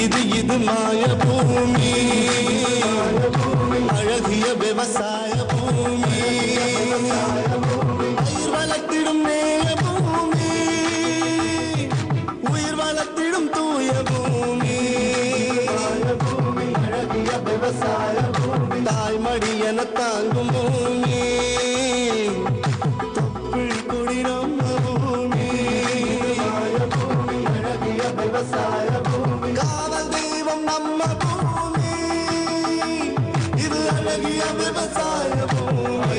இது இது மாய பூமி அழகிய விவசாய பூமி பயிர் வளர்த்திடும் நேய பூமி உயிர் வளர்த்திடும் தூய பூமி அழகிய விவசாய பூமி தாய்மடி என தாங்கும் பூமி தொப்புள் கொடி நம்ம பூமி அழகிய விவசாய பூமி காவல் தெய்வம் நம்ம பூமி இது அழகிய விவசாய பூமி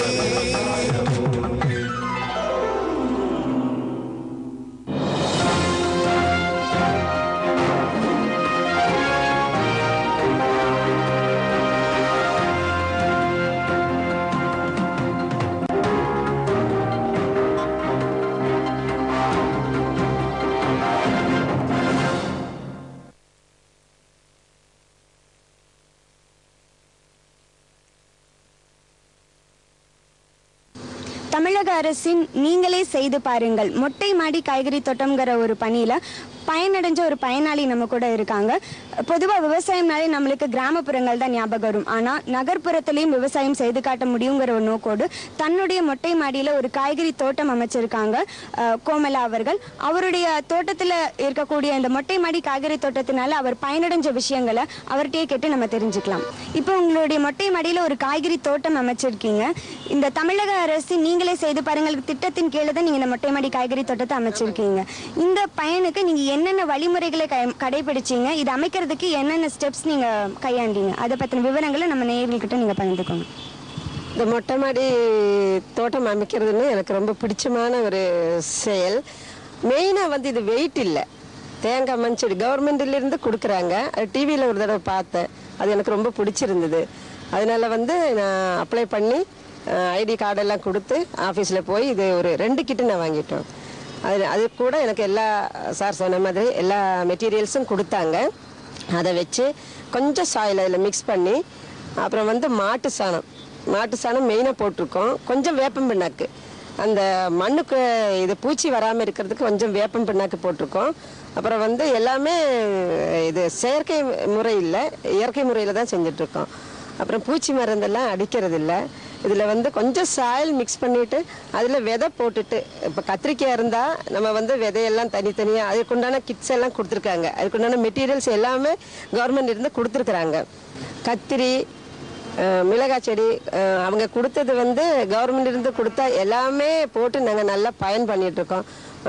தமிழக அரசின் நீங்களே செய்து பாருங்கள் மொட்டை மாடி காய்கறி தோட்டம்ங்கிற ஒரு பணியில பயனடைஞ்ச ஒரு பயனாளி நம்ம கூட இருக்காங்க பொதுவாக விவசாயம்னாலே நம்மளுக்கு கிராமப்புறங்கள் தான் ஞாபகம் வரும் ஆனால் நகர்ப்புறத்துலேயும் விவசாயம் செய்து காட்ட முடியுங்கிற ஒரு நோக்கோடு தன்னுடைய மொட்டை மாடியில் ஒரு காய்கறி தோட்டம் அமைச்சிருக்காங்க அஹ், கோமலா அவர்கள் அவருடைய தோட்டத்தில் இருக்கக்கூடிய இந்த மொட்டை மாடி காய்கறி தோட்டத்தினால அவர் பயனடைஞ்ச விஷயங்களை அவர்கிட்டயே கேட்டு நம்ம தெரிஞ்சுக்கலாம் இப்போ உங்களுடைய மொட்டை மாடியில் ஒரு காய்கறி தோட்டம் அமைச்சிருக்கீங்க இந்த தமிழக அரசு நீங்களே செய்து பாருங்கள் திட்டத்தின் கீழே தான் நீங்கள் இந்த மொட்டை மாடி காய்கறி தோட்டத்தை அமைச்சிருக்கீங்க இந்த பயனுக்கு நீங்கள் என்னென்ன வழிமுறைகளை கை கடைபிடிச்சீங்க இது அமைக்கிறதுக்கு என்னென்ன ஸ்டெப்ஸ் நீங்கள் கையாண்டீங்க அதை பற்றின விவரங்களை நம்ம நேயர்கள்கிட்ட நீங்கள் பகிர்ந்துக்கோங்க இந்த மொட்டை மாடி தோட்டம் அமைக்கிறதுன்னு எனக்கு ரொம்ப பிடிச்சமான ஒரு செயல் மெயினாக வந்து இது வெயிட் இல்லை தேங்காய் மஞ்சள் கவர்மெண்ட்லேருந்து கொடுக்குறாங்க அது டிவியில் ஒரு தடவை பார்த்தேன் அது எனக்கு ரொம்ப பிடிச்சிருந்தது அதனால வந்து நான் அப்ளை பண்ணி ஐடி கார்டெல்லாம் கொடுத்து ஆஃபீஸில் போய் இது ஒரு ரெண்டு கிட்டு நான் வாங்கிட்டோம் அது அது கூட எனக்கு எல்லா சார் சொன்ன மாதிரி எல்லா மெட்டீரியல்ஸும் கொடுத்தாங்க அதை வச்சு கொஞ்சம் சாயில் அதில் மிக்ஸ் பண்ணி அப்புறம் வந்து மாட்டு சாணம் மாட்டு சாணம் மெயினாக போட்டிருக்கோம் கொஞ்சம் வேப்பம் பிண்ணாக்கு அந்த மண்ணுக்கு இது பூச்சி வராமல் இருக்கிறதுக்கு கொஞ்சம் வேப்பம் பிண்ணாக்கு போட்டிருக்கோம் அப்புறம் வந்து எல்லாமே இது செயற்கை முறை இல்லை இயற்கை முறையில் தான் செஞ்சிட்ருக்கோம் அப்புறம் பூச்சி மருந்தெல்லாம் அடிக்கிறது இல்லை இதில் வந்து கொஞ்சம் சாயில் மிக்ஸ் பண்ணிவிட்டு அதில் விதை போட்டுட்டு இப்போ கத்திரிக்காய் இருந்தால் நம்ம வந்து விதையெல்லாம் தனித்தனியாக அதுக்குண்டான கிட்ஸ் எல்லாம் கொடுத்துருக்காங்க அதுக்குண்டான மெட்டீரியல்ஸ் எல்லாமே கவர்மெண்ட் இருந்து கொடுத்துருக்குறாங்க கத்திரி அஹ், மிளகாய் செடி அஹ், அவங்க கொடுத்தது வந்து கவர்மெண்ட் இருந்து கொடுத்தா எல்லாமே போட்டு நாங்கள் நல்லா பயன் பண்ணிட்டு இருக்கோம்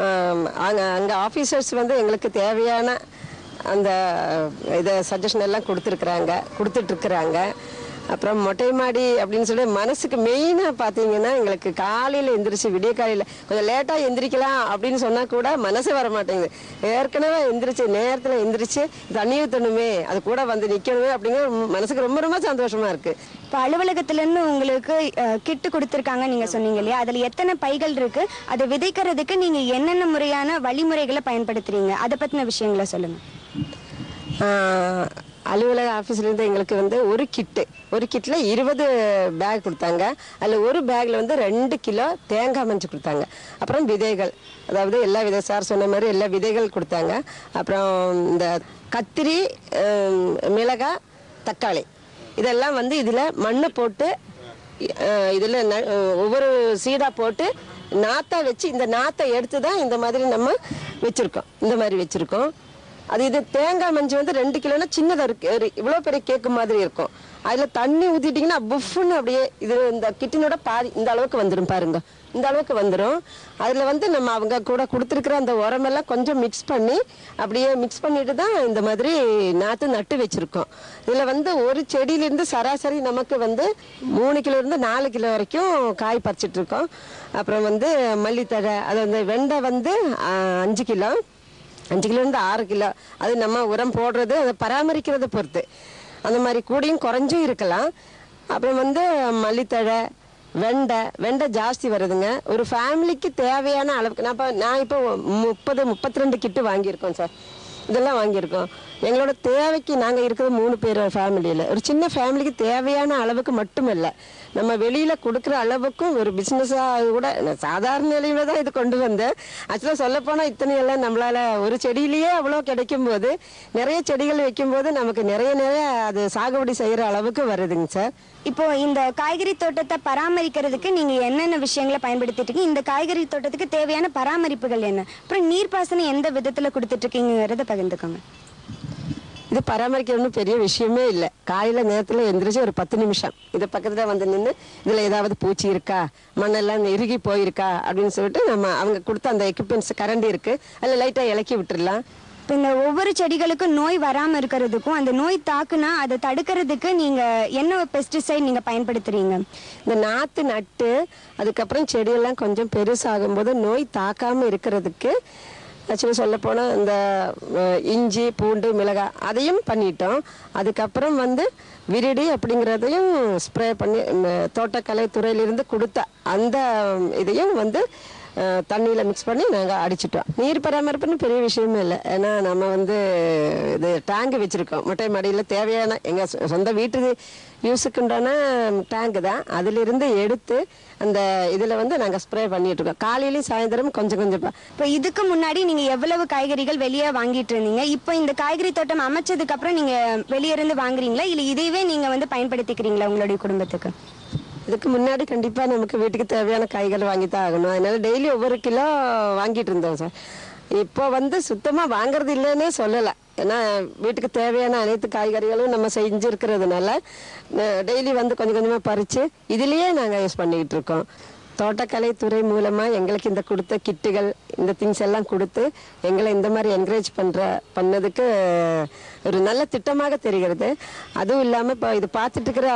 அங்கே அங்கே ஆஃபீஸர்ஸ் வந்து எங்களுக்கு தேவையான அந்த இதை சஜஷன் எல்லாம் கொடுத்துருக்குறாங்க கொடுத்துட்ருக்குறாங்க அப்புறம் மொட்டை மாடி அப்படின்னு சொல்லி மனசுக்கு மெயினாக பார்த்தீங்கன்னா எங்களுக்கு காலையில் எந்திரிச்சு விடிய காலையில் கொஞ்சம் லேட்டாக எந்திரிக்கலாம் அப்படின்னு சொன்னால் கூட மனசு வர மாட்டேங்குது ஏற்கனவே எந்திரிச்சு நேரத்தில் எந்திரிச்சு தண்ணி ஊற்றணுமே அது கூட வந்து நிற்கணுமே அப்படிங்கிற மனசுக்கு ரொம்ப ரொம்ப சந்தோஷமாக இருக்குது இப்போ அலுவலகத்திலேருந்து உங்களுக்கு அஹ், கிட்டு கொடுத்துருக்காங்க நீங்கள் சொன்னீங்க இல்லையா அதில் எத்தனை பைகள் இருக்கு அதை விதைக்கிறதுக்கு நீங்கள் என்னென்ன முறையான வழிமுறைகளை பயன்படுத்துறீங்க அதை பற்றின விஷயங்களை சொல்லுங்கள் ஆஹ் அலுவலக ஆஃபீஸ்லேருந்து எங்களுக்கு வந்து ஒரு கிட்டு ஒரு கிட்டில் இருபது பேக் கொடுத்தாங்க அதில் ஒரு பேக்கில் வந்து ரெண்டு கிலோ தேங்காய் மஞ்சள் கொடுத்தாங்க அப்புறம் விதைகள் அதாவது எல்லா விதை சார் சொன்ன மாதிரி எல்லா விதைகள் கொடுத்தாங்க அப்புறம் இந்த கத்திரி ஹம், மிளகாய் தக்காளி இதெல்லாம் வந்து இதில் மண்ணை போட்டு இதில் ஒவ்வொரு சீடாக போட்டு நாத்தா வச்சு இந்த நாத்தை எடுத்து தான் இந்த மாதிரி நம்ம வச்சுருக்கோம் இந்த மாதிரி வச்சுருக்கோம் அது இது தேங்காய் மஞ்சள் வந்து ரெண்டு கிலோனா சின்னதாக இருக்கு ஒரு இவ்வளோ பெரிய கேக்கு மாதிரி இருக்கும் அதில் தண்ணி ஊற்றிட்டிங்கன்னா புஃப்னு அப்படியே இது இந்த கிட்டினோட பாதி இந்த அளவுக்கு வந்துடும் பாருங்க இந்த அளவுக்கு வந்துடும் அதில் வந்து நம்ம அவங்க கூட கொடுத்துருக்குற அந்த உரமெல்லாம் கொஞ்சம் மிக்ஸ் பண்ணி அப்படியே மிக்ஸ் பண்ணிட்டு தான் இந்த மாதிரி நாற்று நட்டு வச்சுருக்கோம் இதில் வந்து ஒரு செடியிலேருந்து சராசரி நமக்கு வந்து மூணு கிலோ இருந்து நாலு கிலோ வரைக்கும் காய் பறிச்சிட்டு இருக்கோம் அப்புறம் வந்து மல்லித்தழை அது வந்து வெண்டை வந்து ஆ, அஞ்சு கிலோ அஞ்சு கிலோலேருந்து ஆறு கிலோ அது நம்ம உரம் போடுறது அதை பராமரிக்கிறதை பொறுத்து அந்த மாதிரி கூடியும் குறைஞ்சும் இருக்கலாம் அப்புறம் வந்து மல்லித்தழை வெண்டை வெண்டை ஜாஸ்தி வருதுங்க ஒரு ஃபேமிலிக்கு தேவையான அளவுக்கு நான் இப்போ நான் இப்போ முப்பது முப்பத்தி ரெண்டு கிட்டு வாங்கியிருக்கோம் சார் இதெல்லாம் வாங்கியிருக்கோம் எங்களோட தேவைக்கு நாங்கள் இருக்கிறது மூணு பேர் ஃபேமிலியில் ஒரு சின்ன ஃபேமிலிக்கு தேவையான அளவுக்கு மட்டும் இல்லை நம்ம வெளியில கொடுக்குற அளவுக்கும் ஒரு பிசினஸாக கூட நான் சாதாரண நிலையில தான் இது கொண்டு வந்தேன் ஆக்சுவலாக சொல்ல போனால் இத்தனை எல்லாம் நம்மளால ஒரு செடியிலேயே அவ்வளோ கிடைக்கும் போது நிறைய செடிகள் வைக்கும்போது நமக்கு நிறைய நிறைய அது சாகுபடி செய்யற அளவுக்கு வருதுங்க சார் இப்போ இந்த காய்கறி தோட்டத்தை பராமரிக்கிறதுக்கு நீங்க என்னென்ன விஷயங்களை பயன்படுத்திட்டு இருக்கீங்க இந்த காய்கறி தோட்டத்துக்கு தேவையான பராமரிப்புகள் என்ன அப்புறம் நீர்ப்பாசனம் எந்த விதத்துல கொடுத்துட்டு இருக்கீங்கிறத பகிர்ந்துக்கோங்க இது பராமரிக்கணும்னு பெரிய விஷயமே இல்லை காலையில நேரத்துல எந்திரிச்சு ஒரு பத்து நிமிஷம் இது பக்கத்துல வந்து நின்று இதுல ஏதாவது பூச்சி இருக்கா மண்ணெல்லாம் இறுகி போயிருக்கா அப்படின்னு சொல்லிட்டு நம்ம அவங்க கொடுத்த அந்த எக்யூப்மெண்ட்ஸ் கரண்டி இருக்கு அதில் லைட்டா இலக்கி விட்டுறலாம் இப்போ இந்த ஒவ்வொரு செடிகளுக்கும் நோய் வராம இருக்கிறதுக்கும் அந்த நோய் தாக்குனா அதை தடுக்கிறதுக்கு நீங்க என்ன பெஸ்டிசைட் நீங்க பயன்படுத்துறீங்க இந்த நாத்து நட்டு அதுக்கப்புறம் செடியெல்லாம் கொஞ்சம் பெருசாகும்போது நோய் தாக்காம இருக்கிறதுக்கு ஆக்சுவலி சொல்ல போனால் இந்த அஹ், இஞ்சி பூண்டு மிளகாய் அதையும் பண்ணிட்டோம் அதுக்கப்புறம் வந்து விரிடி அப்படிங்கிறதையும் ஸ்ப்ரே பண்ணி இந்த தோட்டக்கலை துறையிலிருந்து கொடுத்த அந்த இதையும் வந்து அஹ், தண்ணியில மிக்ஸ் பண்ணி நாங்கள் அடிச்சிட்டோம் நீர் பராமரிப்புன்னு பெரிய விஷயமே இல்லை ஏன்னா நம்ம வந்து இது டேங்க் வச்சிருக்கோம் மொட்டை மாடியில் தேவையான எங்கள் சொ- சொந்த வீட்டு யூஸுக்குண்டான டேங்க் தான் அதிலிருந்து எடுத்து அந்த இதில் வந்து நாங்கள் ஸ்ப்ரே பண்ணிட்டு இருக்கோம் காலையிலையும் சாயந்தரம் கொஞ்சம் கொஞ்சம் இப்போ இதுக்கு முன்னாடி நீங்க எவ்வளவு காய்கறிகள் வெளியே வாங்கிட்டு இருந்தீங்க இப்போ இந்த காய்கறி தோட்டம் அமைச்சதுக்கு அப்புறம் நீங்க வெளியே இருந்து வாங்குறீங்களா இல்ல இதையவே நீங்க வந்து பயன்படுத்திக்கிறீங்களா உங்களுடைய குடும்பத்துக்கு இதுக்கு முன்னாடி கண்டிப்பாக நமக்கு வீட்டுக்கு தேவையான காய்கள் வாங்கி தான் ஆகணும் அதனால டெய்லி ஒவ்வொரு கிலோ வாங்கிட்டு இருந்தோம் சார் இப்போ வந்து சுத்தமாக வாங்குறது இல்லைன்னே சொல்லலை ஏன்னா வீட்டுக்கு தேவையான அனைத்து காய்கறிகளும் நம்ம செஞ்சுருக்கிறதுனால டெய்லி வந்து கொஞ்சம் கொஞ்சமாக பறித்து இதுலேயே நாங்கள் யூஸ் பண்ணிக்கிட்டு இருக்கோம் தோட்டக்கலை துறை மூலமாக எங்களுக்கு இந்த கொடுத்த கிட்டுகள் இந்த திங்ஸ் எல்லாம் கொடுத்து எங்களை இந்த மாதிரி என்கரேஜ் பண்ணுற பண்ணதுக்கு ஒரு நல்ல திட்டமாக தெரிகிறது அதுவும் இல்லாமல் இப்போ இது பார்த்துட்டு இருக்கிற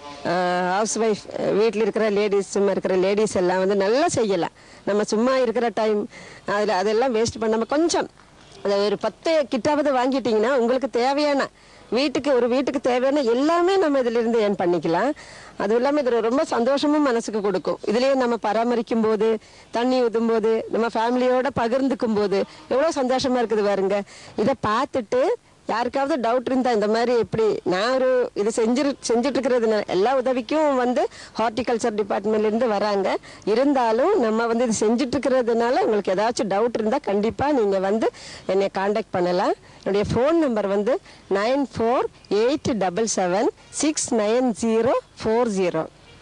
ஹவுஸ் ஒய்ஃப் வீட்டில் இருக்கிற லேடிஸ் சும்மா இருக்கிற லேடிஸ் எல்லாம் வந்து நல்லா செய்யலாம் நம்ம சும்மா இருக்கிற டைம் அதில் அதெல்லாம் வேஸ்ட் பண்ணாமல் கொஞ்சம் அதை ஒரு பத்து கிட்டாவது வாங்கிட்டீங்கன்னா உங்களுக்கு தேவையான வீட்டுக்கு ஒரு வீட்டுக்கு தேவையான எல்லாமே நம்ம இதுல இருந்து ஏன் பண்ணிக்கலாம் அதுவும் இல்லாமல் இது ரொம்ப சந்தோஷமும் மனசுக்கு கொடுக்கும் இதுலயே நம்ம பராமரிக்கும் போது தண்ணி ஊற்றும் போது நம்ம ஃபேமிலியோட பகிர்ந்துக்கும் போது எவ்வளோ சந்தோஷமா இருக்குது பாருங்க இதை பார்த்துட்டு யாருக்காவது டவுட் இருந்தா இந்த மாதிரி எப்படி நான் ஒரு இது செஞ்சு செஞ்சுட்டு இருக்கிறதுனால எல்லா உதவிக்கும் வந்து ஹார்டிகல்ச்சர் டிபார்ட்மெண்ட்ல இருந்து வராங்க இருந்தாலும் நம்ம வந்து இது செஞ்சுட்டு இருக்கிறதுனால உங்களுக்கு ஏதாச்சும் டவுட் இருந்தா கண்டிப்பா நீங்க வந்து என்னை காண்டாக்ட் பண்ணலாம் என்னுடைய ஃபோன் நம்பர் வந்து nine four eight double seven six nine zero four zero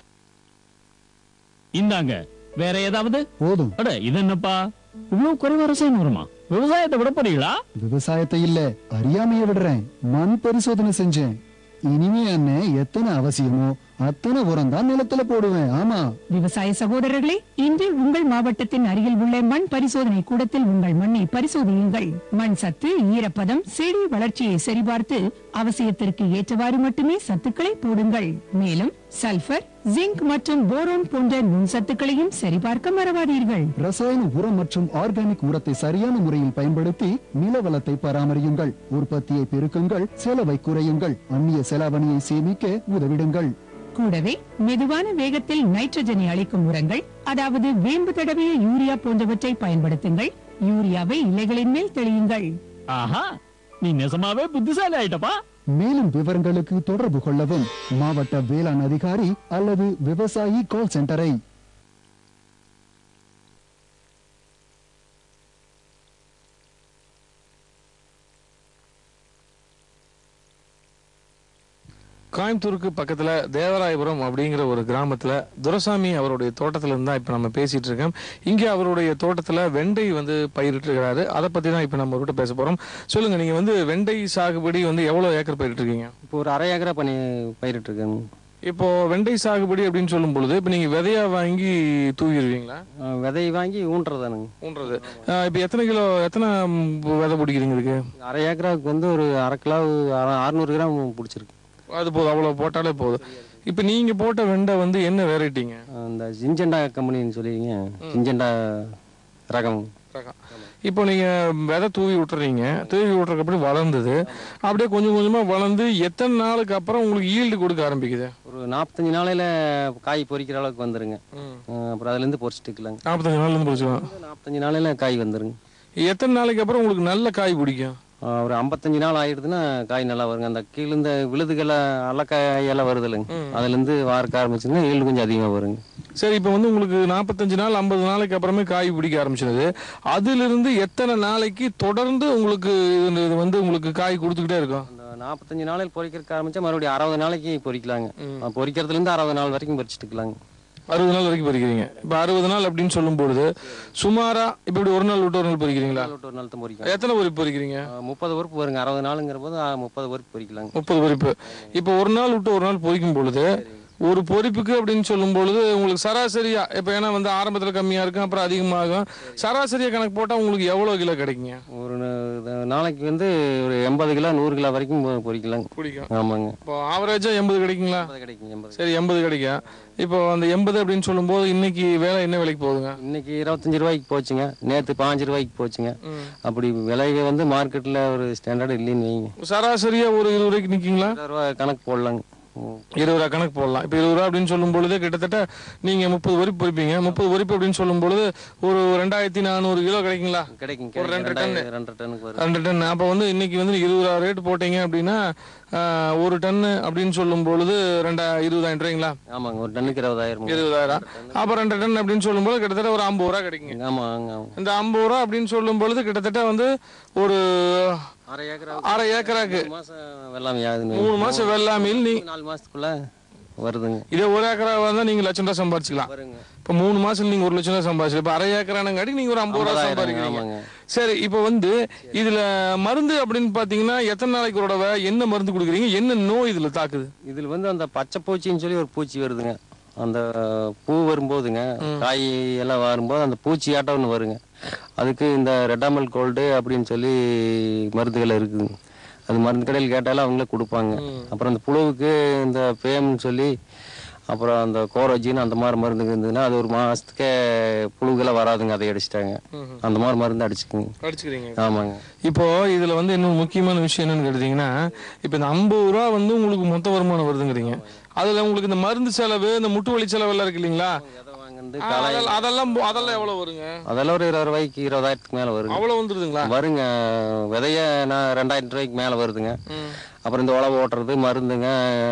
இந்தாங்க வேற ஏதாவது போதும் அட இது என்னப்பா இவ்வளவு குறைவா ரசாயனம் வருமா விவசாயத்தை விட போறீங்களா விவசாயத்தை இல்ல அறியாமைய விடுறேன் மண் பரிசோதனை செஞ்சேன் இனிமே என்ன எத்தனை அவசியமோ அத்தனை உரம் தான் நிலத்துல போடுவேன் ஆமா விவசாய சகோதரர்களே இன்று உங்கள் மாவட்டத்தின் அருகில் உள்ள மண் பரிசோதனை கூடத்தில் உங்கள் மண்ணை பரிசோதியுங்கள் மண் சத்து ஈரப்பதம் செடி வளர்ச்சியை சரிபார்த்து அவசியத்திற்கு ஏற்றவாறு மட்டுமே சத்துக்களை போடுங்கள் மேலும் சல்பர் ஜிங்க் மற்றும் போரோன் போன்ற நுண்சத்துக்களையும் சரிபார்க்க மறவாதீர்கள் ரசாயன உரம் மற்றும் ஆர்கானிக் உரத்தை சரியான முறையில் பயன்படுத்தி நில வளத்தை பராமரியுங்கள் உற்பத்தியை பெருக்குங்கள் செலவை குறையுங்கள் அந்நிய செலாவணியை சேமிக்க உதவிடுங்கள் கூடவே மெதுவான வேகத்தில் நைட்ரஜனை அளிக்கும் உரங்கள் அதாவது வேம்பு தடவிய யூரியா போன்றவற்றை பயன்படுத்துங்கள் யூரியாவை இலைகளின் மேல் தெளியுங்கள் ஆஹா நீ நெசமாவே புத்திசாலி ஆயிட்டப்பா மேலும் விவரங்களுக்கு தொடர்பு கொள்ளவும் மாவட்ட வேளாண் அதிகாரி அல்லது விவசாயி கால் சென்டரை கோயம்புத்தூருக்கு பக்கத்துல தேவராயபுரம் அப்படிங்கிற ஒரு கிராமத்துல துரசாமி அவருடைய தோட்டத்துல இருந்து தான் இப்ப நம்ம பேசிட்டு இருக்கோம் இங்க அவருடைய தோட்டத்துல வெண்டை வந்து பயிரிட்டு இருக்கிறாரு அதை பத்தி தான் இப்ப நம்ம அவர்கிட்ட பேச போறோம் சொல்லுங்க நீங்க வந்து வெண்டை சாகுபடி வந்து எவ்வளவு ஏக்கர் பயிரிட்டு இருக்கீங்க இப்போ ஒரு அரை ஏக்கரா பண்ணி பயிரிட்டு இருக்கேன் இப்போ வெண்டை சாகுபடி அப்படின்னு சொல்லும் பொழுது இப்ப நீங்க விதையா வாங்கி தூவிடுவீங்களா அஹ் விதை வாங்கி ஊன்றதானுங்க ஊன்றது ஆஹ் இப்ப எத்தனை கிலோ எத்தனை ம், விதை பிடிக்கிறீங்க இதுக்கு அரை ஏக்கராவுக்கு வந்து ஒரு அரை கிலோ அற- அறுநூறு கிராம் பிடிச்சிருக்கு அது போதும் அவ்வளவு போட்டாலே போதும் இப்ப நீங்க போட்ட வெண்டை வந்து என்ன வெரைட்டிங்க அந்த ஜிஞ்சண்டா கம்பெனின்னு சொல்லிங்க ஜிஞ்சண்டா ரகம் ரகம். இப்போ நீங்க விதை தூவி விட்டுறீங்க தூவி விட்டுறதுக்கு அப்புறம் வளர்ந்தது அப்படியே கொஞ்சம் கொஞ்சமா வளர்ந்து எத்தனை நாளுக்கு அப்புறம் உங்களுக்கு ஈல்டு கொடுக்க ஆரம்பிக்குது ஒரு நாற்பத்தஞ்சு நாளையில காய் பொரிக்கிற அளவுக்கு வந்துருங்க அஹ் அப்புறம் அதுல இருந்து பொரிச்சிட்டு இருக்கலாங்க நாற்பத்தஞ்சு நாள்ல இருந்து பிடிச்சிக்கலாம் நாற்பத்தஞ்சு நாளையில காய் வந்துருங்க எத்தனை நாளைக்கு அப்புறம் உங்களுக்கு நல்ல காய் பிடிக்கும் ஆஹ் ஒரு ஐம்பத்தஞ்சு நாள் ஆயிடுதுன்னா காய் நல்லா வருங்க அந்த கீழே இந்த விழுதுகளை அல்லக்காயெல்லாம் வருது இல்லைங்க அதுலேருந்து வாரக்க ஆரம்பிச்சுன்னா ஈல்டு கொஞ்சம் அதிகமாக வருங்க சரி இப்போ வந்து உங்களுக்கு நாற்பத்தஞ்சு நாள் ஐம்பது நாளைக்கு அப்புறமே காய் பிடிக்க ஆரம்பிச்சிடுது அதிலிருந்து எத்தனை நாளைக்கு தொடர்ந்து உங்களுக்கு இது இது வந்து உங்களுக்கு காய் கொடுத்துக்கிட்டே இருக்கும் அந்த நாற்பத்தஞ்சு நாளில் பொறிக்கிறதுக்கு ஆரம்பிச்சா மறுபடியும் அறுபது நாளைக்கு பொறிக்கலாங்க ஆஹ் பொறிக்கிறதுலேருந்து அறுபது நாள் வரைக்கும் பொறிச்சிட்டுக்கலாங்க அறுபது நாள் வரைக்கும் பொறிக்கிறீங்க இப்போ அறுபது நாள் அப்படின்னு சொல்லும் பொழுது சுமாரா இப்போ இப்படி ஒரு நாள் விட்டு ஒரு நாள் பொறிக்கிறீங்களா நாள் விட்டு ஒரு நாள் தான் பொறிக்கலாம் எத்தனை பொறிப்பு பொறிக்கிறீங்க ஆஹ் முப்பது பொறுப்பு வருங்க அறுபது நாளுங்கிற போது ஆஹ் முப்பது பொறுப்பு பொறிக்கலாங்க முப்பது பொறிப்பு இப்போ ஒரு நாள் விட்டு ஒரு நாள் பொறிக்கும் பொழுது ஒரு பொறிப்புக்கு அப்படின்னு சொல்லும் பொழுது உங்களுக்கு சராசரியா இப்போ ஏன்னா வந்து ஆரம்பத்துல கம்மியா இருக்கும் அப்புறம் அதிகமாகும் சராசரியா கணக்கு போட்டா உங்களுக்கு எவ்வளவு கிலோ கிடைக்குங்க ஒரு நா- நாளைக்கு வந்து ஒரு எண்பது கிலோ நூறு கிலோ வரைக்கும் பொ- பொறிக்கலாங்க பிடிக்கும் ஆமாங்க இப்போ ஆவரேஜா எண்பது கிடைக்குங்களா எண்பது கிடைக்கும் எண்பது சரி எண்பது கிடைக்கும் இப்போ அந்த எண்பது அப்படின்னு சொல்லும்போது இன்னைக்கு வேலை என்ன விலைக்கு போகுதுங்க இன்னைக்கு இருபத்தஞ்சு ரூபாய்க்கு போச்சுங்க நேற்று பாஞ்சு ரூபாய்க்கு போச்சுங்க அப்படி விலைக வந்து மார்க்கெட்டில் ஒரு ஸ்டாண்டர்ட் இல்லைன்னு வைங்க சராசரியா ஒரு இருபது ரூபாய்க்கு நிக்கீங்களா இருபது ரூபா கணக்கு போடலாங்க ம். இருபது ரூபா கணக்கு போடலாம் இப்போ இருபது ரூபா அப்படின்னு சொல்லும் பொழுது கிட்டத்தட்ட நீங்க முப்பது வரிப்பு பொறிப்பீங்க முப்பது வரிப்பு அப்படின்னு சொல்லும் பொழுது ஒரு ரெண்டாயிரத்தி நானூறு கிலோ கிடைக்குங்களா கிடைக்கும் ஒரு ரெண்டு கிடைக்கும் டன்னு. ரெண்டாயிரம் ரெண்டு டன்னுக்கு வரும் ரெண்டு டன் அப்போ வந்து இன்னைக்கு வந்து இருபது ரூபா ரேட் போட்டீங்க அப்படின்னா ஆஹ், ஒரு டன்னு அப்படின்னு சொல்லும் பொழுது ரெண்டா இருபதாயிரம் ரூபாய்ங்களா ஆமாங்க ஒரு டன்னுக்கு இருபதாயிரம் இருபதாயிரம் அப்போ ரெண்டு டன் அப்படின்னு சொல்லும்போது கிட்டத்தட்ட ஒரு ஐம்பது ரூபா கிடைக்குங்க ஆமாங்க ஆமாம் இந்த ஐம்பது ரூபா அப்படின்னு சொல்லும் பொழுது கிட்டத்தட்ட வந்து ஒரு அரை ஏக்கரா அரை ஏக்கராக்கு மூணு மாசம் வெள்ளாமை ஆகுதுங்க மூணு மாசம் வெள்ளாமையில் நீ நாலு மாசத்துக்குள்ள வருதுங்க இதே ஒரு ஏக்கரா வந்தா நீங்க லட்சம் ரூபா சம்பாதிச்சுக்கலாம் வருங்க இப்போ மூணு மாசம் நீங்க ஒரு லட்சம் ரூபா சம்பாதிச்சு இப்போ அரை ஏக்கரானங்காட்டி நீங்க ஒரு ஐம்பது ரூபா ஐம்பதாயிரம், சம்பாதிக்கிறீங்க ஆமாங்க. சரி இப்போ வந்து இதுல மருந்து அப்படின்னு பாத்தீங்கன்னா எத்தனை நாளைக்கு ஒரு தடவை என்ன மருந்து கொடுக்குறீங்க என்ன நோய் இதுல தாக்குது இதில் வந்து அந்த பச்சை பூச்சின்னு சொல்லி ஒரு பூச்சி வருதுங்க அந்த பூ வரும்போதுங்க காய் எல்லாம் வரும்போது அந்த பூச்சி ஆட்டம் ஒன்று வருங்க அதுக்கு இந்த ரெட்டாமல் கோல்டு அப்படின்னு சொல்லி மருந்துகள் இருக்குதுங்க அது மருந்து கடையில் கேட்டாலும் அவங்களே கொடுப்பாங்க அப்புறம் அந்த புழுவுக்கு இந்த பேம்னு சொல்லி அப்புறம் அந்த கோரோஜின்னு அந்த மாதிரி மருந்து இருந்ததுன்னா அது ஒரு மாசத்துக்கே புழுகெல்லாம் வராதுங்க அதை அடிச்சிட்டாங்க அந்த மாதிரி மருந்து அடிச்சுக்குங்க அடிச்சுக்கிறீங்க ஆமாங்க இப்போ இதுல வந்து இன்னொரு முக்கியமான விஷயம் என்னன்னு கேட்டீங்கன்னா இப்போ இந்த ஐம்பது ரூபா வந்து உங்களுக்கு மொத்த வருமானம் வருதுங்கிறீங்க அதுல உங்களுக்கு இந்த மருந்து செலவு இந்த முட்டு வலி செலவு எல்லாம் இருக்கு இல்லைங்களா விதை வாங்குறது ஆ, களை அதெல்லாம் அதெல்லாம் போ- அதெல்லாம் எவ்வளவு வருங்க அதெல்லாம் ஒரு இருபது ரூபாய்க்கு இருபதாயிரத்துக்கு மேலே வருங்க அவ்வளவு வந்துருதுங்களா வருங்க விதைய நான் ரெண்டாயிரம் ரூபாய்க்கு மேலே வருதுங்க அப்புறம் இந்த உழவு ஓட்டுறது மருந்துங்க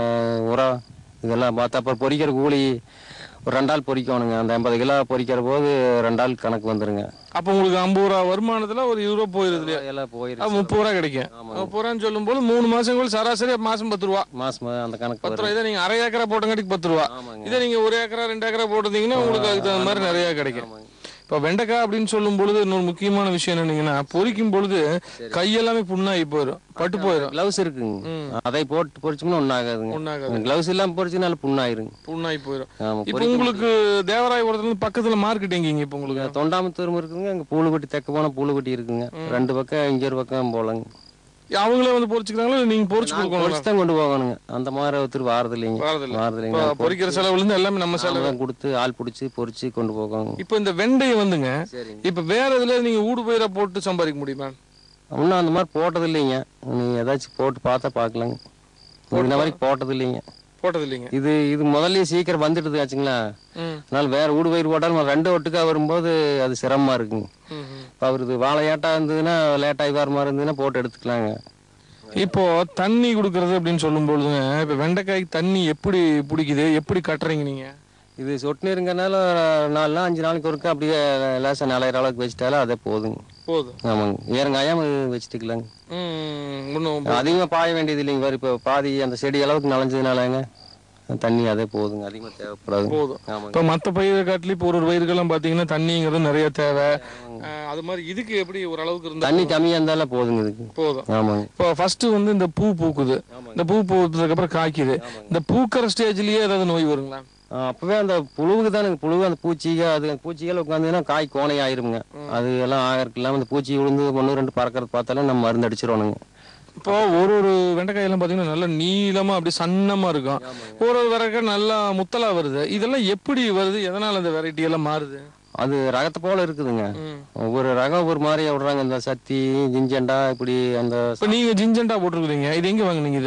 உரம் இதெல்லாம் பார்த்து அப்புறம் பொரிக்கிற கூலி ஒரு ரெண்டு ஆள் பொரிக்கணுங்க அந்த எண்பது கிலோ பொரிக்கிற போது ரெண்டு ஆள் கணக்கு வந்துருங்க அப்போ உங்களுக்கு ஐம்பது ரூபா வருமானத்துல ஒரு இருபது ரூபா போயிருது இல்லையா எல்லாம் அப்ப போயிருச்சு முப்பது ரூபா கிடைக்கும் முப்பது ரூபான்னு சொல்லும் போது மூணு மாசங்கள் சராசரி மாசம் பத்து ரூபா மாசம் அந்த கணக்கு பத்து வரும் ரூபா இதை நீங்க அரை ஏக்கரா போட்டங்காட்டிக்கு பத்து ரூபா ஆமாங்க. இதே நீங்க ஒரு ஏக்கரா ரெண்டு ஏக்கரா போட்டிருந்தீங்கன்னா உங்களுக்கு அதுக்கு தகுந்த மாதிரி நிறைய கிடைக்கும் ஆமாங்க. இப்ப வெண்டைக்காய் அப்படின்னு சொல்லும் பொழுது இன்னொரு முக்கியமான விஷயம் என்னன்னீங்கன்னா பொரிக்கும் பொழுது கையெல்லாமே புண்ணாகி போயிடும் பட்டு போயிடும் கிளவுஸ் இருக்குங்க அதை போட்டு பொரிச்சோம்னா ஒன்றும் ஆகாதுங்க ஒன்றாகாது கிளவுஸ் இல்லாமல் பொரிச்சுனால புண்ணாயிருங்க புண்ணாகி போயிடும் ஆமாம் இப்போ உங்களுக்கு தேவராயபுரத்துல இருந்து பக்கத்துல மார்க்கெட் எங்கீங்க இப்போ உங்களுக்கு தொண்டாமத்தூரும் இருக்குங்க அங்கே பூலுப்பட்டி தெக்க போனால் பூலுப்பட்டி இருக்குங்க ரெண்டு பக்கம் இங்கே ஒரு பக்கம் போகலாங்க அவங்களே வந்து பொரிச்சுக்கிறாங்களா இல்ல நீங்க பொரிச்சு கொடுக்கணும் பொரிச்சு தான் கொண்டு போகணுங்க அந்த மாதிரி ஒருத்தர் வாரது இல்லைங்க வாரதில்லை. வாரது இப்போ இல்லைங்க பொரிக்கிற செலவுல இருந்து எல்லாமே நம்ம செலவு தான் கொடுத்து ஆள் பிடிச்சி பொரிச்சு கொண்டு போகணும் இப்போ இந்த வெண்டையை வந்துங்க சரிங்க இப்ப வேற இதுல நீங்க ஊடு பயிரா போட்டு சம்பாதிக்க முடியுமா இன்னும் அந்த மாதிரி போட்டது இல்லைங்க நீங்க ஏதாச்சும் போட்டு பார்த்தா பார்க்கலாங்க இந்த மாதிரி போட்டது இல்லைங்க போட்டது இல்லைங்க இது இது முதல்லயே சீக்கிரம் வந்துடுது ஆச்சுங்களா ம். அதனால வேற ஊடு பயிர் போட்டாலும் ரெண்டு ஒட்டுக்கா வரும்போது அது சிரமமா இருக்குங்க ம், ம். இப்போ அவருக்கு வாழையாட்டா இருந்ததுன்னா லேட்டாகி வர மாதிரி இருந்ததுன்னா போட்டு எடுத்துக்கலாங்க இப்போ தண்ணி கொடுக்கறது அப்படின்னு சொல்லும் பொழுதுங்க இப்ப வெண்டைக்காய்க்கு தண்ணி எப்படி பிடிக்குது எப்படி கட்டுறீங்க நீங்க இது சொட்டு நீருங்கனால நாலு நாள் அஞ்சு நாளைக்கு ஒருக்கா அப்படியே லேசாக நிலையிற அளவுக்கு வச்சுட்டாலும் அதே போதுங்க போதும் ஆமாங்க ஈரங்காயாம வச்சுட்டுக்கலாங்க ம், ஒண்ணும் அதிகமாக பாய வேண்டியது இல்லைங்க வேறு இப்போ பாதி அந்த செடி அளவுக்கு நனைஞ்சதுனாலங்க தண்ணி அதே போதுங்க அதிகமாக தேவைப்படாது போதும் ஆமாங்க இப்ப மத்த பயிரை காட்டிலும் இப்போ ஒரு ஒரு பயிர்கள்லாம் பாத்தீங்கன்னா தண்ணிங்கிறது நிறைய தேவை அஹ், அது மாதிரி இதுக்கு எப்படி ஒரு அளவுக்கு இருந்தா தண்ணி கம்மியாக இருந்தாலும் போதுங்க இதுக்கு போதும் ஆமாங்க இப்போ ஃபர்ஸ்ட் வந்து இந்த பூ பூக்குது இந்த பூ பூத்ததுக்கு அப்புறம் காய்க்குது இந்த பூக்கிற ஸ்டேஜ்லயே ஏதாவது நோய் வருங்களா ஆ, அப்பவே அந்த புழுவுக்கு தானுங்க புழு அந்த பூச்சிக அது பூச்சிகள் உட்காந்துன்னா காய் கோணை ஆயிருங்க அது எல்லாம் ஆகிறதுக்கு இல்லாமல் அந்த பூச்சி விழுந்து ஒன்று ரெண்டு பறக்கிறது பார்த்தாலும் நம்ம மருந்து அடிச்சிடணுங்க இப்போ ஒரு ஒரு வெண்டைக்காய் எல்லாம் பாத்தீங்கன்னா நல்ல நீளமா அப்படியே சன்னமா இருக்கும் ஒரு ஒரு வெரைக்காய் நல்லா முத்தலா வருது இதெல்லாம் எப்படி வருது எதனால இந்த வெரைட்டி எல்லாம் மாறுது அது ரகத்தை போல இருக்குதுங்க ஒவ்வொரு ரகம் ஒவ்வொரு மாதிரி விடுறாங்க இந்த சத்தி ஜிஞ்சண்டா இப்படி அந்த இப்போ நீங்க ஜிஞ்சண்டா போட்டிருக்கீங்க இது எங்க வாங்குனீங்க இது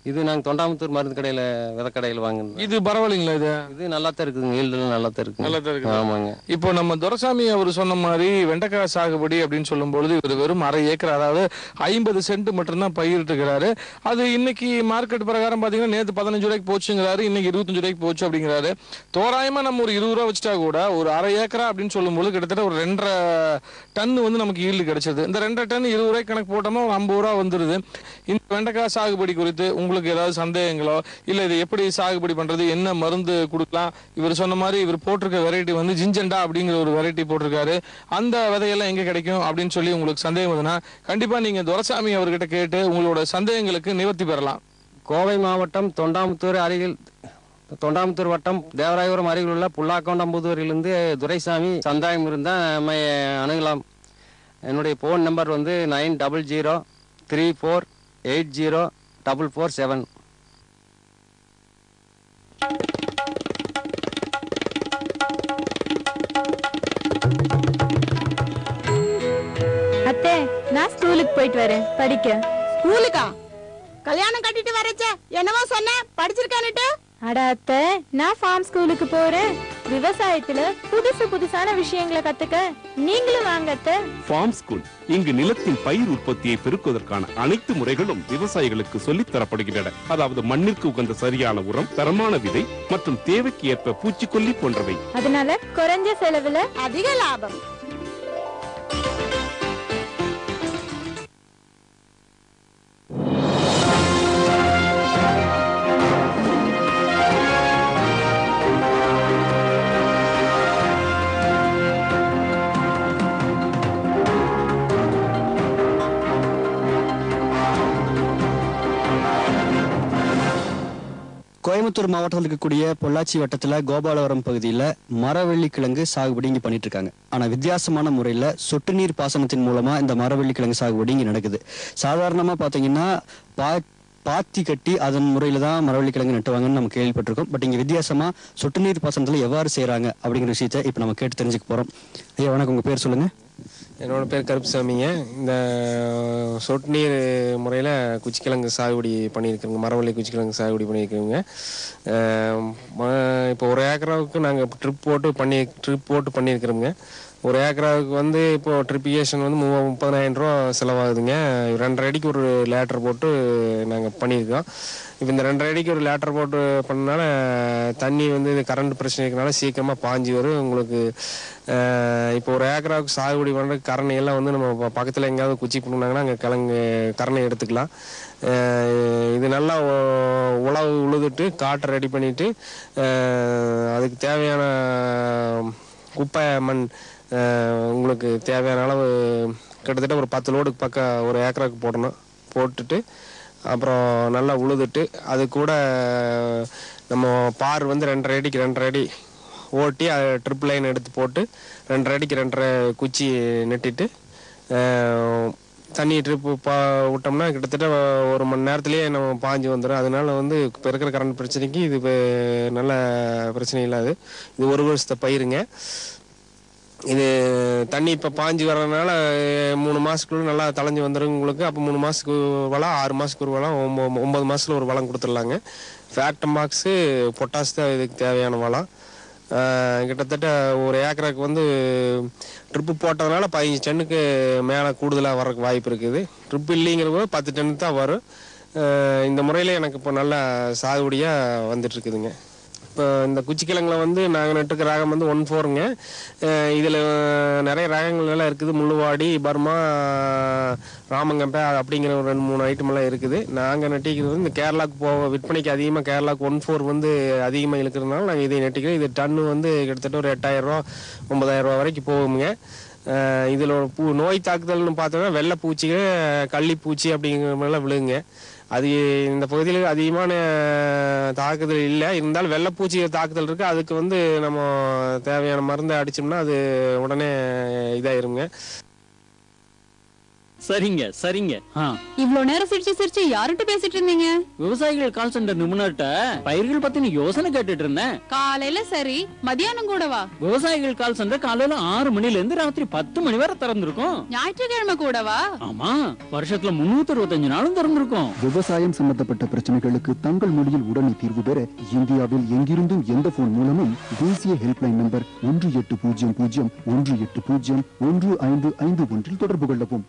இது நாங்கள் தொண்டாமுத்தூர் மருந்து கடையில் விதக்கடையில் வாங்கினோம் இது பரவாயில்லைங்களா இது இது நல்லா தான் இருக்குதுங்க ஈல்டுலாம் நல்லா தான் இருக்குங்க நல்லா தான் இருக்குது. ஆமாங்க இப்போ நம்ம துரசாமி அவர் சொன்ன மாதிரி வெண்டைக்காய் சாகுபடி அப்படின்னு சொல்லும் பொழுது இவர் வெறும் அரை ஏக்கர் அதாவது ஐம்பது சென்ட் மட்டும்தான் பயிரிட்டுக்கிறாரு அது இன்னைக்கு மார்க்கெட் பிரகாரம் பாத்தீங்கன்னா நேற்று பதினஞ்சு ரூபாய்க்கு போச்சுங்கிறாரு இன்னைக்கு இருபத்தஞ்சு ரூபாய்க்கு போச்சு அப்படிங்கிறாரு தோராயமா நம்ம ஒரு இருபது ரூபா வச்சுட்டா கூட ஒரு அரை ஏக்கரா அப்படின்னு சொல்லும்போது கிட்டத்தட்ட ஒரு ரெண்டரை டன் வந்து நமக்கு ஈல்டு கிடைச்சது இந்த ரெண்டரை டன் இருபது ரூபாய்க்கு கணக்கு போட்டோம்னா ஒரு ஐம்பது ரூபா வந்துருது இந்த வெண்டைக்காய் சாகுபடி குறித்து உங்களுக்கு ஏதாவது சந்தேகங்களோ இல்ல இது எப்படி சாகுபடி பண்றது என்ன மருந்து கொடுக்கலாம் இவர் சொன்ன மாதிரி இவர் போட்டிருக்க வெரைட்டி வந்து ஜிஞ்சண்டா அப்படிங்கிற ஒரு வெரைட்டி போட்டிருக்காரு அந்த விதையெல்லாம் எங்க கிடைக்கும் அப்படின்னு சொல்லி உங்களுக்கு சந்தேகம் வருதுன்னா கண்டிப்பா நீங்க துரசாமி அவர்கிட்ட கேட்டு உங்களோட சந்தேகங்களுக்கு நிவர்த்தி பெறலாம் கோவை மாவட்டம் தொண்டாமுத்தூர் அருகில் தொண்டாமுத்தூர் வட்டம் தேவராயபுரம் அருகில் உள்ள புல்லாக்கொண்டம்புதூரிலிருந்து துரைசாமி சந்தாயம் இருந்தால் நம்ம அணுகலாம் என்னுடைய ஃபோன் நம்பர் வந்து nine double zero three four eight zero double four seven அத்தை நான் ஸ்கூலுக்கு போயிட்டு வரேன் படிக்க ஸ்கூலுக்கா கல்யாணம் கட்டிட்டு வரச்சே என்னவோ சொன்ன படிச்சிருக்கானுட்டு அட அத்தை நான் ஃபார்ம் ஸ்கூலுக்கு போறேன் விவசாயத்துல புதுசு புதுசான விஷயங்களை கத்துக்க நீங்களும் வாங்க அத்தை ஃபார்ம் ஸ்கூல் இங்கு நிலத்தின் பயிர் உற்பத்தியை பெருக்குவதற்கான அனைத்து முறைகளும் விவசாயிகளுக்கு சொல்லித் தரப்படுகின்றன அதாவது மண்ணிற்கு உகந்த சரியான உரம் தரமான விதை மற்றும் தேவைக்கு ஏற்ப பூச்சிக்கொல்லி போன்றவை அதனால குறைஞ்ச செலவுல அதிக லாபம் கோயம்புத்தூர் மாவட்டத்தில் இருக்கக்கூடிய பொள்ளாச்சி வட்டத்துல கோபாலவரம் பகுதியில மரவள்ளி கிழங்கு சாகுபடி இங்க பண்ணிட்டு இருக்காங்க ஆனா வித்தியாசமான முறையில சொட்டு நீர் பாசனத்தின் மூலமா இந்த மரவள்ளி கிழங்கு சாகுபடி இங்க நடக்குது சாதாரணமா பாத்தீங்கன்னா பா பாத்தி கட்டி அதன் முறையில தான் மரவள்ளி கிழங்கு நட்டுவாங்கன்னு நம்ம கேள்விப்பட்டிருக்கோம் பட் இங்க வித்தியாசமா சொட்டு நீர் பாசனத்துல எவ்வாறு செய்றாங்க அப்படிங்கிற விஷயத்த இப்ப நம்ம கேட்டு தெரிஞ்சுக்க போறோம் ஐயா வணக்கம் உங்க பேர் சொல்லுங்க என்னோட பேர் கருப்புசாமிங்க இந்த சொட்டு நீர் முறையில் குச்சிக்கிழங்கு சாகுபடி பண்ணியிருக்கிறோங்க மரவள்ளி குச்சிக்கிழங்கு சாகுபடி பண்ணியிருக்கிறோங்க அஹ் ம- இப்போ ஒரு ஏக்கராவுக்கு நாங்கள் ட்ரிப் போட்டு பண்ணி ட்ரிப் போட்டு பண்ணியிருக்கிறோங்க ஒரு ஏக்கராவுக்கு வந்து இப்போ ட்ரிப்பிகேஷன் வந்து மு முப்பதாயிரம் ரூபா செலவாகுதுங்க ரெண்டரை அடிக்கு ஒரு லேட்டர் போட்டு நாங்கள் பண்ணியிருக்கோம் இப்போ இந்த ரெண்டரை அடிக்கு ஒரு லேட்டர் போட்டு பண்ணனால தண்ணி வந்து இது கரண்ட் பிரச்சனை இருக்கனால சீக்கிரமாக பாஞ்சு வரும் உங்களுக்கு அஹ், இப்போ ஒரு ஏக்கராவுக்கு சாகுபடி பண்ணுறதுக்கு கரணை எல்லாம் வந்து நம்ம ப- பக்கத்தில் எங்கேயாவது குச்சி பண்ணாங்கன்னா அங்கே கிழங்கு கரணை எடுத்துக்கலாம் அஹ், இது நல்லா உ- உழவு உழுதுட்டு காட்டை ரெடி பண்ணிட்டு அஹ், அதுக்கு தேவையான குப்பை மண் அஹ், உங்களுக்கு தேவையான அளவு கிட்டத்தட்ட ஒரு பத்து லோடுக்கு பக்கம் ஒரு ஏக்கராவுக்கு போடணும் போட்டுட்டு அப்புறம் நல்லா உழுதுட்டு அது கூட நம்ம பார் வந்து ரெண்டரை அடிக்கு ரெண்டரை அடி ஓட்டி அதை ட்ரிப் லைன் எடுத்து போட்டு ரெண்டரை அடிக்கு ரெண்டரை குச்சி நெட்டிட்டு அஹ், தண்ணி ட்ரிப்பு பா விட்டோம்னா கிட்டத்தட்ட ஒரு மணி நேரத்துலேயே நம்ம பாஞ்சு வந்துடும் அதனால வந்து இப்போ இருக்கிற கரண்ட் பிரச்சனைக்கு இது இப்ப நல்ல பிரச்சனை இல்லாது இது ஒரு வருஷத்தை பயிருங்க இது தண்ணி இப்போ பாஞ்சு வர்றதுனால அஹ், மூணு மாதத்துக்குள்ள நல்லா தளைஞ்சு வந்துடும் உங்களுக்கு அப்போ மூணு மாதத்துக்கு ஒரு வளம் ஆறு மாதத்துக்கு ஒரு வளம் ஒம்பது ஒம்பது மாதத்துல ஒரு வளம் கொடுத்துடலாங்க ஃபேக்டம் பாக்ஸு பொட்டாஸ் தான் இதுக்கு தேவையான வளம் அஹ், கிட்டத்தட்ட ஒரு ஏக்கருக்கு வந்து ட்ரிப்பு போட்டதுனால பதினஞ்சு டன்னுக்கு மேலே கூடுதலாக வரக்கு வாய்ப்பு இருக்குது ட்ரிப் இல்லைங்கிற போது பத்து டன் தான் வரும் அஹ், இந்த முறையில் எனக்கு இப்போ நல்ல சாகுபடியாக வந்துட்டு இருக்குதுங்க இப்போ இந்த குச்சிக்கிழங்குல வந்து நாங்கள் நட்டுக்க ராகம் வந்து ஒன் ஃபோருங்க இதில் நிறைய ரகங்கள் எல்லாம் இருக்குது முள்ளுவாடி பர்மா ராமங்கம்பை அது அப்படிங்கிற ஒரு ரெண்டு மூணு ஐட்டம் எல்லாம் இருக்குது நாங்கள் நட்டிக்கிறது வந்து இந்த கேரளாக்கு போக விற்பனைக்கு அதிகமாக கேரளாக்கு ஒன் ஃபோர் வந்து அதிகமாக இழுக்கிறதுனால நாங்கள் இதை நட்டிக்கிறோம் இது டன்னு வந்து கிட்டத்தட்ட ஒரு எட்டாயிரம் ரூபா ஒன்பதாயிரம் ரூபா வரைக்கும் போகுங்க அஹ் இதுல ஒரு பூ நோய் தாக்குதல்னு பார்த்தோம்னா வெள்ளை பூச்சிகள் கள்ளிப்பூச்சி அப்படிங்கிற மாதிரிலாம் விழுங்க அது இந்த பகுதியில் அதிகமான தாக்குதல் இல்லை இருந்தாலும் வெள்ளைப்பூச்சி தாக்குதல் இருக்குது அதுக்கு வந்து நம்ம தேவையான மருந்தை அடிச்சோம்னா அது உடனே இதாயிருங்க சரிங்க சரிங்க ஆ இவ்ளோ நேரம் சிரிச்சு சிரிச்சு யார்கிட்ட பேசிட்டு இருந்தீங்க விவசாயிகள் கால் சென்டர் நிபுணர்கிட்ட பயிர்கள் பத்தின யோசனை கேட்டுட்டு இருந்தேன் காலையில சரி மதியானம் கூடவா விவசாயிகள் கால் சென்டர் காலையில ஆறு மணில இருந்து ராத்திரி பத்து மணி வரை திறந்திருக்கும் ஞாயிற்றுக்கிழமை கூடவா ஆமா வருஷத்துல முன்னூத்தி அறுபத்தஞ்சு நாளும் திறந்திருக்கும் விவசாயம் சம்பந்தப்பட்ட பிரச்சனைகளுக்கு தங்கள் மொழியில் உடனே தீர்வு பெற இந்தியாவில் எங்கிருந்தும் எந்த போன் மூலமும் தேசிய ஹெல்ப்லைன் நம்பர் ஒன்று எட்டு பூஜ்ஜியம் பூஜ்ஜியம் ஒன்று எட்டு பூஜ்ஜியம் ஒன்று ஐந்து ஐந்து ஒன்றில் தொடர்பு கொள்ளவும்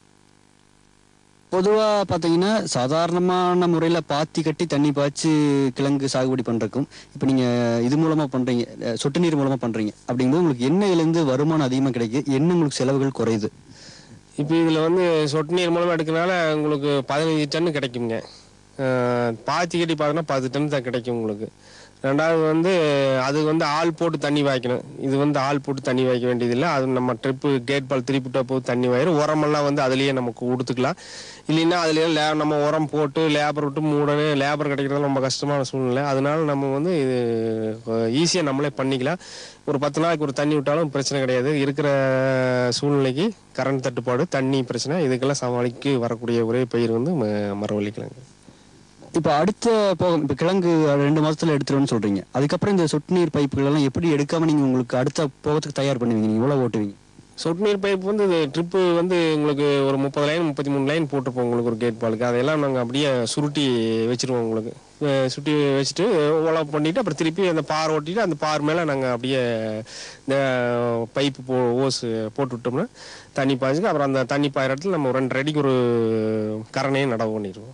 பொதுவா பாத்தீங்கன்னா சாதாரணமான முறையில பாத்தி கட்டி தண்ணி பாய்ச்சி கிழங்கு சாகுபடி பண்றதுக்கும் இப்ப நீங்க இது மூலமா பண்றீங்க அஹ் சொட்டு நீர் மூலமா பண்றீங்க அப்படிங்கும்போது உங்களுக்கு எண்ணெயில இருந்து வருமானம் அதிகமா கிடைக்கும் என்ன உங்களுக்கு செலவுகள் குறையுது இப்போ இதில் வந்து சொட்டு நீர் மூலமாக எடுக்கிறனால உங்களுக்கு பதினஞ்சு டன் கிடைக்குங்க அஹ் பாத்தி கட்டி பார்த்தோன்னா பத்து டன் தான் கிடைக்கும் உங்களுக்கு ரெண்டாவது வந்து அது வந்து ஆள் போட்டு தண்ணி வாய்க்கணும் இது வந்து ஆள் போட்டு தண்ணி வாய்க்க வேண்டியதில்லை அது நம்ம ட்ரிப்பு கேட் பால் திருப்பிட்டா போது தண்ணி வாயிரும் உரமெல்லாம் வந்து அதுலேயே நமக்கு கொடுத்துக்கலாம் இல்லைன்னா அதுலேயே லே நம்ம உரம் போட்டு லேபர் விட்டு மூடனு லேபர் கிடைக்கிறது ரொம்ப கஷ்டமான சூழ்நிலை அதனால நம்ம வந்து இது ஈஸியாக நம்மளே பண்ணிக்கலாம் ஒரு பத்து நாளைக்கு ஒரு தண்ணி விட்டாலும் பிரச்சனை கிடையாது இருக்கிற சூழ்நிலைக்கு கரண்ட் தட்டுப்பாடு தண்ணி பிரச்சனை இதுக்கெல்லாம் சமாளிக்கு வரக்கூடிய ஒரே பயிர் வந்து ம- மரவள்ளி கிழங்கு இப்ப அடுத்த போகம் இப்ப கிழங்கு ரெண்டு மாசத்துல எடுத்துருவேன்னு சொல்றீங்க அதுக்கப்புறம் இந்த சொட்டு நீர் பைப்புகள் எல்லாம் எப்படி எடுக்காம நீங்க உங்களுக்கு அடுத்த போகத்துக்கு தயார் பண்ணுவீங்க நீங்க எவ்வளவு ஓட்டுவீங்க சொட்டு நீர் பைப் வந்து ட்ரிப்பு வந்து உங்களுக்கு ஒரு முப்பது லைன் முப்பத்தி மூணு லைன் போட்டிருப்போம் உங்களுக்கு ஒரு கேட் பாலுக்கு அதெல்லாம் நாங்கள் அப்படியே சுருட்டி வச்சிருவோம் உங்களுக்கு அஹ் சுருட்டி வச்சுட்டு உழவு பண்ணிட்டு அப்புறம் திருப்பி அந்த பார் ஓட்டிட்டு அந்த பார் மேலே நாங்கள் அப்படியே இந்த பைப்பு போ ஓஸ் போட்டு விட்டோம்னா தண்ணி பாய்ச்சிட்டு அப்புறம் அந்த தண்ணி பாயிற இடத்துல நம்ம ஒரு ரெண்டு அடிக்கு ஒரு கரணையும் நடவு பண்ணிடுவோம்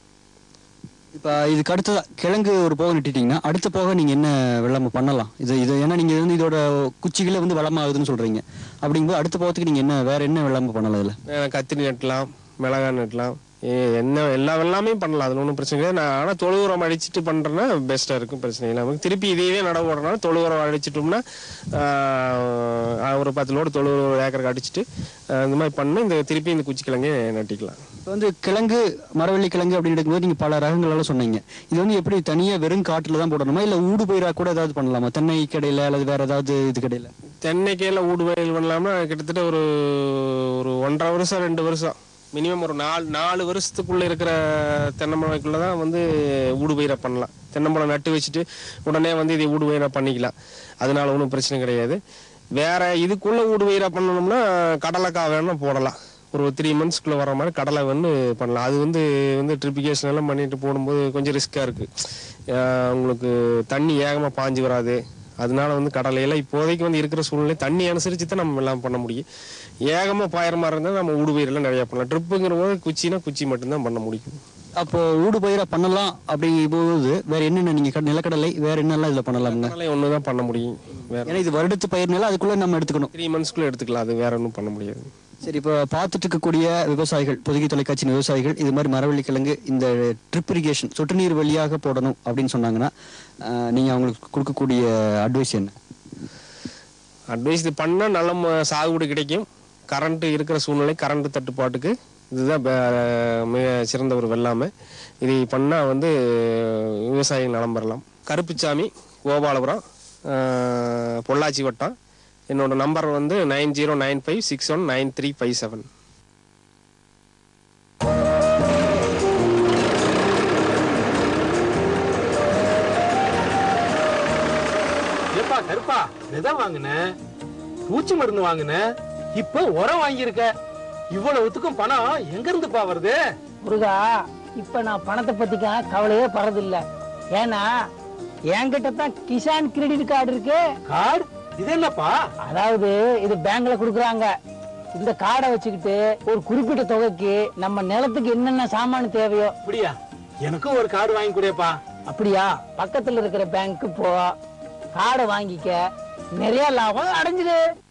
இப்ப இதுக்கு அடுத்ததா கிழங்கு ஒரு போக நட்டிட்டீங்கன்னா அடுத்த போக நீங்க என்ன வெள்ளாமை பண்ணலாம் இது இது ஏன்னா நீங்க வந்து இதோட குச்சிகளே வந்து வளமாகுதுன்னு சொல்றீங்க அப்படிங்கும்போது அடுத்த போகத்துக்கு நீங்க என்ன வேற என்ன வெள்ளாமை பண்ணலாம் இதுல அஹ் கத்திரி நட்டலாம் மிளகாய் நட்டலாம் ஏ- என்ன எல்லா வெள்ளாமே பண்ணலாம் அது ஒன்றும் பிரச்சனை கிடையாது நான் ஆனால் தொழு உரம் அடிச்சுட்டு பண்ணுறேன்னா பெஸ்ட்டாக இருக்கும் பிரச்சனை இல்லாமல் திருப்பி இதையவே நடவு போடுறனால தொழு உரம் அடிச்சிட்டோம்னா ஆஹ், ஒரு பத்து லோடு தொழு உரம் ஒரு ஏக்கருக்கு அடிச்சுட்டு ஆஹ், இந்த மாதிரி பண்ணி இந்த திருப்பி இந்த குச்சி கிழங்கே நட்டிக்கலாம் இப்போ வந்து கிழங்கு மரவள்ளி கிழங்கு அப்படின்னு எடுக்கும்போது நீங்க பல ரகங்கள் எல்லாம் சொன்னீங்க இது வந்து எப்படி தனியா வெறும் காட்டுல தான் போடணுமா இல்ல ஊடு பயிரா கூட ஏதாவது பண்ணலாமா தென்னை கடையில அல்லது வேற ஏதாவது இது கடையில தென்னைக்கையில் ஊடு வயல் பண்ணலாம்னா கிட்டத்தட்ட ஒரு ஒரு ஒன்றரை வருஷம் ரெண்டு வருஷம் மினிமம் ஒரு நாலு நாலு வருஷத்துக்குள்ள இருக்கிற தென்னமரக்குள்ள தான் வந்து ஊடு பயிரை பண்ணலாம் தென்னம்பழம் நட்டு வச்சுட்டு உடனே வந்து இதை ஊடு பயிராக பண்ணிக்கலாம் அதனால ஒன்றும் பிரச்சனை கிடையாது வேற இதுக்குள்ள ஊடு பயிராக பண்ணணும்னா கடலைக்காய் வேணும்னா போடலாம் ஒரு த்ரீ மந்த்ஸ்க்குள்ள வர மாதிரி கடலை வந்து பண்ணலாம் அது வந்து வந்து ட்ரிபிகேஷன் எல்லாம் பண்ணிட்டு போடும்போது கொஞ்சம் ரிஸ்க்காக இருக்கு அஹ் உங்களுக்கு தண்ணி ஏகமாக பாஞ்சு வராது அதனால வந்து கடலையெல்லாம் இப்போதைக்கு வந்து இருக்கிற சூழ்நிலை தண்ணி அனுசரித்து தான் நம்ம எல்லாம் பண்ண முடியும் ஏகமாக பாயிற மாதிரி இருந்தால் நம்ம ஊடுபயிரெல்லாம் நிறையா பண்ணலாம் ட்ரிப்புங்கிற போது குச்சினா குச்சி மட்டும்தான் பண்ண முடியும் அப்போ ஊடு பயிரா பண்ணலாம் அப்படிங்கும்போது வேற என்னென்ன நீங்க கட- நிலக்கடலை வேற என்னெல்லாம் இதுல பண்ணலாம்ங்க கடலை ஒன்று தான் பண்ண முடியும் வேற ஏன்னா இது வருடத்து பயிர்னால அதுக்குள்ள நம்ம எடுத்துக்கணும் த்ரீ மந்த்ஸ்க்குள்ளே எடுத்துக்கலாம் அது வேற ஒன்றும் பண்ண முடியாது சரி இப்போ பார்த்துட்டு இருக்கக்கூடிய விவசாயிகள் பொதுகை தொலைக்காட்சியின் விவசாயிகள் இது மாதிரி மரவள்ளி கிழங்கு இந்த ட்ரிப் இரிகேஷன் சொட்டு நீர் வழியாக போடணும் அப்படின்னு சொன்னாங்கன்னா ஆஹ், நீங்க அவங்களுக்கு கொடுக்கக்கூடிய அட்வைஸ் என்ன அட்வைஸ் இது பண்ணால் நல்ல ம- சாகுபடி கிடைக்கும் கரண்ட் இருக்கிற சூழ்நிலை கரண்ட் தட்டுப்பாட்டுக்கு இதுதான் பே- மிக சிறந்த ஒரு வெள்ளாமை இதை பண்ணால் வந்து விவசாயிகள் நலம் பெறலாம் கருப்புச்சாமி கோபாலபுரம் ஆஹ், பொள்ளாச்சி வட்டம் என்னோட நம்பர் வந்து nine zero nine five six one nine three five seven ஏப்பா கருப்பா விதை வாங்கின பூச்சி மருந்து வாங்கின இப்ப உரம் வாங்கியிருக்க இவ்வளவுத்துக்கும் பணம் எங்க இருந்துப்பா வருது முருகா இப்ப நான் பணத்தை பத்திக்க கவலையே படுறதில்ல ஏன்னா என்கிட்ட தான் கிசான் கிரெடிட் கார்டு இருக்கு கார்டு இது என்னப்பா அதாவது இது பேங்க்ல குடுக்குறாங்க இந்த கார்டை வச்சுக்கிட்டு ஒரு குறிப்பிட்ட தொகைக்கு நம்ம நிலத்துக்கு என்னென்ன சாமான் தேவையோ அப்படியா எனக்கும் ஒரு கார்டு வாங்கி கொடுப்பா அப்படியா பக்கத்துல இருக்கிற பேங்க்கு போ கார்டை வாங்கிக்க நிறைய லாபம் அடைஞ்சிடு